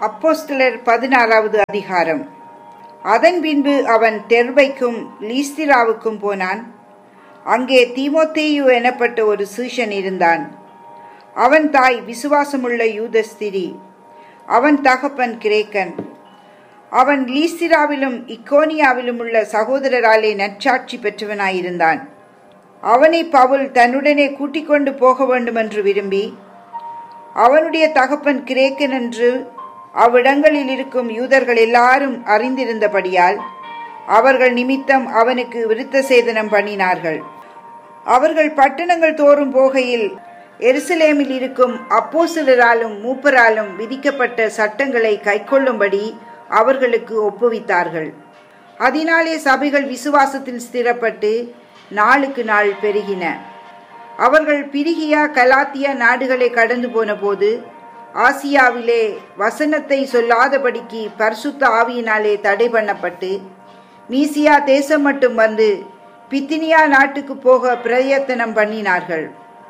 அப்போஸ்தலர் பதினாறாவது அதிகாரம் அதன் பின்பு அவன் தெர்பைக்கும் லீஸ்திராவுக்கும் போனான் அங்கே தீமோத்தேயு எனப்பட்ட ஒரு சீஷன் இருந்தான் அவன் தாய் விசுவாசமுள்ள யூதஸ்திரி அவன் தகப்பன் கிரேக்கன் அவன் லீஸ்திராவிலும் இக்கோனியாவிலும் உள்ள சகோதரராலே நற்சாட்சி பெற்றவனாயிருந்தான் அவனை பவுல் தன்னுடனே கூட்டிக் கொண்டு போக வேண்டுமென்று விரும்பி அவனுடைய தகப்பன் கிரேக்கன் என்று அவ்விடங்களில் இருக்கும் யூதர்கள் எல்லாரும் அறிந்திருந்தபடியால் அவர்கள் நிமித்தம் அவனுக்கு விருத்த சேதனம் பண்ணினார்கள் அவர்கள் பட்டணங்கள் தோறும் போகையில் எருசலேமில் இருக்கும் அப்போசிலராலும் மூப்பராலும் விதிக்கப்பட்ட சட்டங்களை கைக்கொள்ளும்படி அவர்களுக்கு ஒப்புவித்தார்கள் அதனாலே சபைகள் விசுவாசத்தில் ஸ்திரப்பட்டு நாளுக்கு நாள் பெருகின அவர்கள் பிரிகியா கலாத்தியா நாடுகளை கடந்து போன போது ஆசியாவிலே வசனத்தை சொல்லாதபடிக்கு பரிசுத்த ஆவியினாலே தடை பண்ணப்பட்டு மீசியா தேசம் மட்டும் வந்து பித்தினியா நாட்டுக்கு போக பிரயத்தனம் பண்ணினார்கள்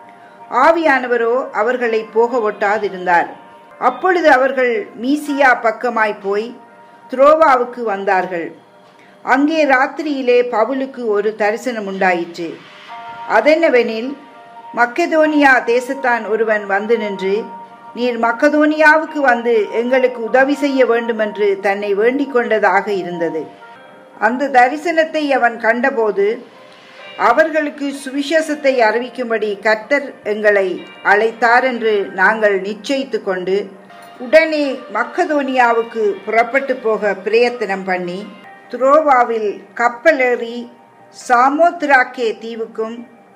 ஆவியானவரோ அவர்களை போக ஒட்டாதிருந்தார் அப்பொழுது அவர்கள் மீசியா பக்கமாய் போய் துரோவாவுக்கு வந்தார்கள் அங்கே ராத்திரியிலே பவுலுக்கு ஒரு தரிசனம் உண்டாயிற்று அதென்னவெனில் மக்கதோனியா தேசத்தான் ஒருவன் வந்து நின்று நீர் மக்கதோனியாவுக்கு வந்து எங்களுக்கு உதவி செய்ய வேண்டுமென்று தன்னை வேண்டிக் கொண்டதாக இருந்தது அந்த தரிசனத்தை அவன் கண்டபோது அவர்களுக்கு சுவிசேஷத்தை அறிவிக்கும்படி கர்த்தர் எங்களை அழைத்தார் என்று நாங்கள் நிச்சயித்து கொண்டு உடனே மக்கதோனியாவுக்கு புறப்பட்டு போக பிரயத்தனம் பண்ணி துரோவாவில் கப்பலேறி சாமோத்ராக்கே தீவுக்கும்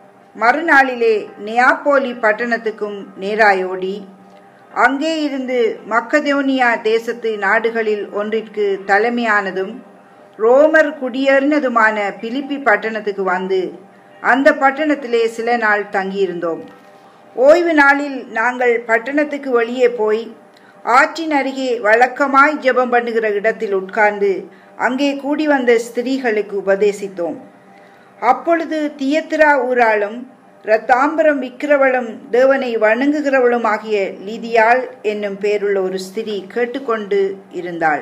மறுநாளிலே நியாப்போலி பட்டணத்துக்கும் நேராயோடி அங்கே இருந்து மக்கதோனியா தேசத்து நாடுகளில் ஒன்றிற்கு தலைமையானதும் ரோமர் குடியேறினதுமான பிலிப்பி பட்டணத்துக்கு வந்து அந்த பட்டணத்திலே சில நாள் தங்கியிருந்தோம் ஓய்வு நாளில் நாங்கள் பட்டணத்துக்கு வெளியே போய் ஆற்றின் அருகே வழக்கமாய் ஜெபம் பண்ணுகிற இடத்தில் உட்கார்ந்து அங்கே கூடி வந்த ஸ்திரீகளுக்கு உபதேசித்தோம் அப்பொழுது தியத்திரா ஊராளும் ரத்தாம்பரம் விற்கிறவளும் தேவனை வணங்குகிறவளும் ஆகிய லீதியாள் என்னும் பேருள்ள ஒரு ஸ்திரீ கேட்டுக்கொண்டு இருந்தாள்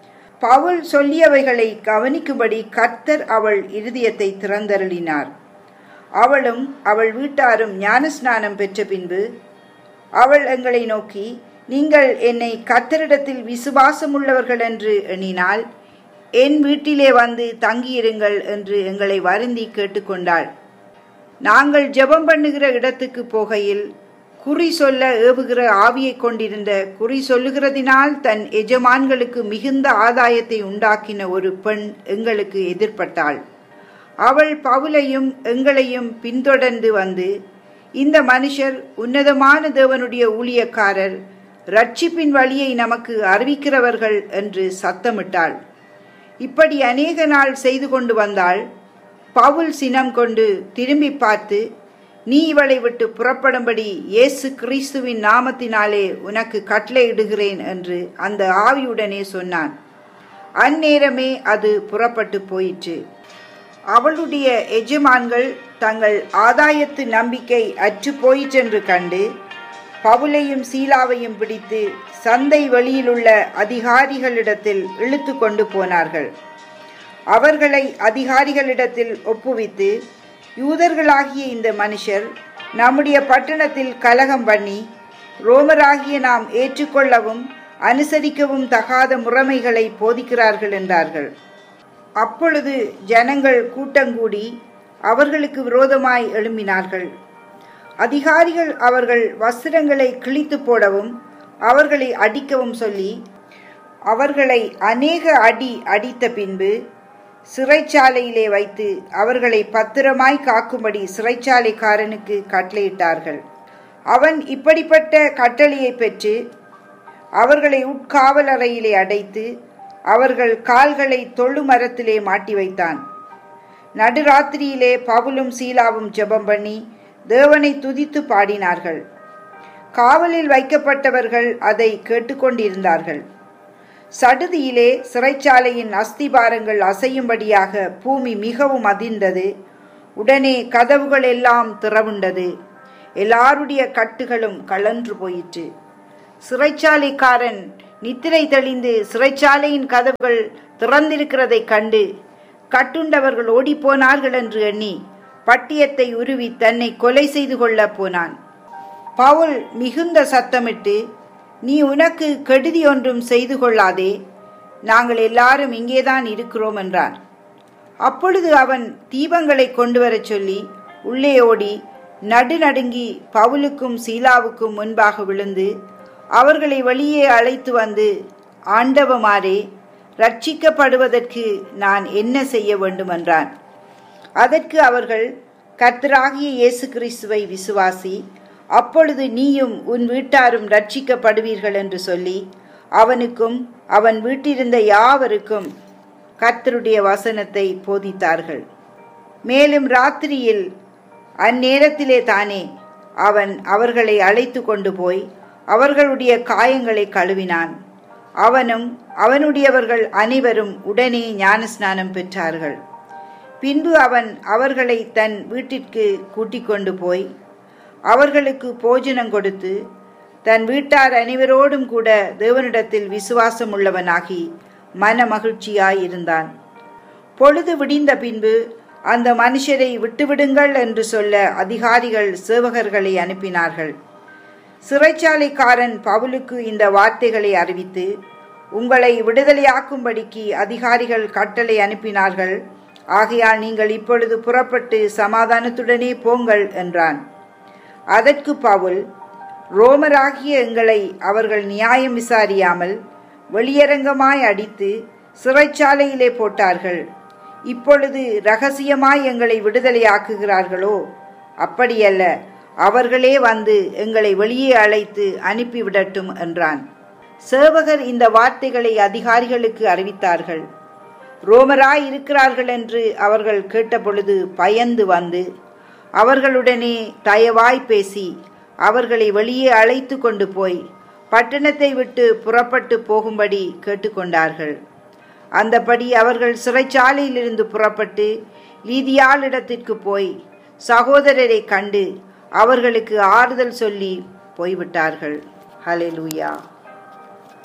பவுல் சொல்லியவைகளை கவனிக்கும்படி கர்த்தர் அவள் இருதயத்தை திறந்தருளினார் அவளும் அவள் வீட்டாரும் ஞானஸ்நானம் பெற்ற பின்பு அவள் எங்களை நோக்கி நீங்கள் என்னை கர்த்தரிடத்தில் விசுவாசமுள்ளவர்கள் என்று எண்ணினால் என் வீட்டிலே வந்து தங்கியிருங்கள் என்று எங்களை வருந்தி கேட்டுக்கொண்டாள் நாங்கள் ஜெபம் பண்ணுகிற இடத்துக்கு போகையில் குறி சொல்ல ஏவுகிற ஆவியை கொண்டிருந்த குறி சொல்லுகிறதினால் தன் எஜமான்களுக்கு மிகுந்த ஆதாயத்தை உண்டாக்கின ஒரு பெண் எங்களுக்கு எதிர்பட்டாள் அவள் பவுலையும் எங்களையும் பின்தொடர்ந்து வந்து இந்த மனுஷர் உன்னதமான தேவனுடைய ஊழியக்காரர் ரட்சிப்பின் வழியை நமக்கு அறிவிக்கிறவர்கள் என்று சத்தமிட்டாள் இப்படி அநேக நாள் செய்து கொண்டு வந்தாள் பவுல் சினம் கொண்டு திரும்பி பார்த்து நீ இவளை விட்டு புறப்படும்படி இயேசு கிறிஸ்துவின் நாமத்தினாலே உனக்கு கட்டளையிடுகிறேன் என்று அந்த ஆவியுடனே சொன்னான் அந்நேரமே அது புறப்பட்டு போயிற்று அவளுடைய எஜமான்கள் தங்கள் ஆதாயத்து நம்பிக்கை அற்று போயிற்றென்று கண்டு பவுலையும் சீலாவையும் பிடித்து சந்தை வெளியிலுள்ள அதிகாரிகளிடத்தில் இழுத்து கொண்டு போனார்கள் அவர்களை அதிகாரிகளிடத்தில் ஒப்புவித்து யூதர்களாகிய இந்த மனுஷர் நம்முடைய பட்டணத்தில் கலகம் பண்ணி ரோமராகிய நாம் ஏற்றுக்கொள்ளவும் அனுசரிக்கவும் தகாத முறைமைகளை போதிக்கிறார்கள் என்றார்கள் அப்பொழுது ஜனங்கள் கூட்டங்கூடி அவர்களுக்கு விரோதமாய் எழும்பினார்கள் அதிகாரிகள் அவர்கள் வஸ்திரங்களை கிழித்து போடவும் அவர்களை அடிக்கவும் சொல்லி அவர்களை அநேக அடி அடித்த பின்பு சிறைச்சாலையிலே வைத்து அவர்களை பத்திரமாய் காக்கும்படி சிறைச்சாலைக்காரனுக்கு கட்டளையிட்டார்கள் அவன் இப்படிப்பட்ட கட்டளையை பெற்று அவர்களை உட்காவலறையிலே அடைத்து அவர்கள் கால்களை தொழு மரத்திலே மாட்டி வைத்தான் நடுராத்திரியிலே பவுலும் சீலாவும் ஜெபம் பண்ணி தேவனை துதித்து பாடினார்கள் காவலில் வைக்கப்பட்டவர்கள் அதை கேட்டுக்கொண்டிருந்தார்கள் சடுதியிலே சிறைச்சாலையின் அஸ்திபாரங்கள் அசையும்படியாக பூமி மிகவும் அதிர்ந்தது உடனே கதவுகள் எல்லாம் திறவுண்டது எல்லாருடைய கட்டுகளும் கலன்று போயிற்று சிறைச்சாலைக்காரன் நித்திரை தெளிந்து சிறைச்சாலையின் கதவுகள் திறந்திருக்கிறதைக் கண்டு கட்டுண்டவர்கள் ஓடிப்போனார்கள் என்று எண்ணி பட்டியத்தை உருவி தன்னை கொலை செய்து கொள்ளப் போனான் பவுல் மிகுந்த சத்தமிட்டு நீ உனக்கு கெடுதி ஒன்றும் செய்து கொள்ளாதே நாங்கள் எல்லாரும் இங்கேதான் இருக்கிறோம் என்றான் அப்பொழுது அவன் தீபங்களை கொண்டு வரச் சொல்லி உள்ளே ஓடி நடுநடுங்கி பவுலுக்கும் சீலாவுக்கும் முன்பாக விழுந்து அவர்களை வெளியே அழைத்து வந்து ஆண்டவமாரே ரட்சிக்கப்படுவதற்கு நான் என்ன செய்ய வேண்டும் என்றான் அதற்கு அவர்கள் கர்த்தராகிய இயேசு கிறிஸ்துவை விசுவாசி அப்பொழுது நீயும் உன் வீட்டாரும் ரட்சிக்கப்படுவீர்கள் என்று சொல்லி அவனுக்கும் அவன் வீட்டிருந்த யாவருக்கும் கர்த்தருடைய வசனத்தை போதித்தார்கள் மேலும் ராத்திரியில் அந்நேரத்திலே தானே அவன் அவர்களை அழைத்து கொண்டு போய் அவர்களுடைய காயங்களை கழுவினான் அவனும் அவனுடையவர்கள் அனைவரும் உடனே ஞானஸ்நானம் பெற்றார்கள் பின்பு அவன் அவர்களை தன் வீட்டிற்கு கூட்டிக் கொண்டு போய் அவர்களுக்கு போஜனம் கொடுத்து தன் வீட்டார் அனைவரோடும் கூட தேவனிடத்தில் விசுவாசம் உள்ளவனாகி மன மகிழ்ச்சியாயிருந்தான் பொழுது விடிந்த பின்பு அந்த மனுஷரை விட்டுவிடுங்கள் என்று சொல்ல அதிகாரிகள் சேவகர்களை அனுப்பினார்கள் சிறைச்சாலைக்காரன் பவுலுக்கு இந்த வார்த்தைகளை அறிவித்து உங்களை விடுதலையாக்கும்படிக்கு அதிகாரிகள் கட்டளை அனுப்பினார்கள் ஆகையால் நீங்கள் இப்பொழுது புறப்பட்டு சமாதானத்துடனே போங்கள் என்றான் அதற்கு பவுல் ரோமராகிய எங்களை அவர்கள் நியாயம் விசாரியாமல் வெளியரங்கமாய் அடித்து சிறைச்சாலையிலே போட்டார்கள் இப்பொழுது ரகசியமாய் எங்களை விடுதலையாக்குகிறார்களோ அப்படியல்ல அவர்களே வந்து எங்களை வெளியே அழைத்து அனுப்பிவிடட்டும் என்றான் சேவகர் இந்த வார்த்தைகளை அதிகாரிகளுக்கு அறிவித்தார்கள் ரோமராய் இருக்கிறார்கள் என்று அவர்கள் கேட்டபொழுது பயந்து வந்து அவர்களுடனே தயவாய் பேசி அவர்களை வெளியே அழைத்து கொண்டு போய் பட்டணத்தை விட்டு புறப்பட்டு போகும்படி கேட்டுக்கொண்டார்கள் அந்தபடி அவர்கள் சிறைச்சாலையிலிருந்து புறப்பட்டு லீதியாளிடத்திற்கு போய் சகோதரரை கண்டு அவர்களுக்கு ஆறுதல் சொல்லி போய்விட்டார்கள் ஹலெலூயா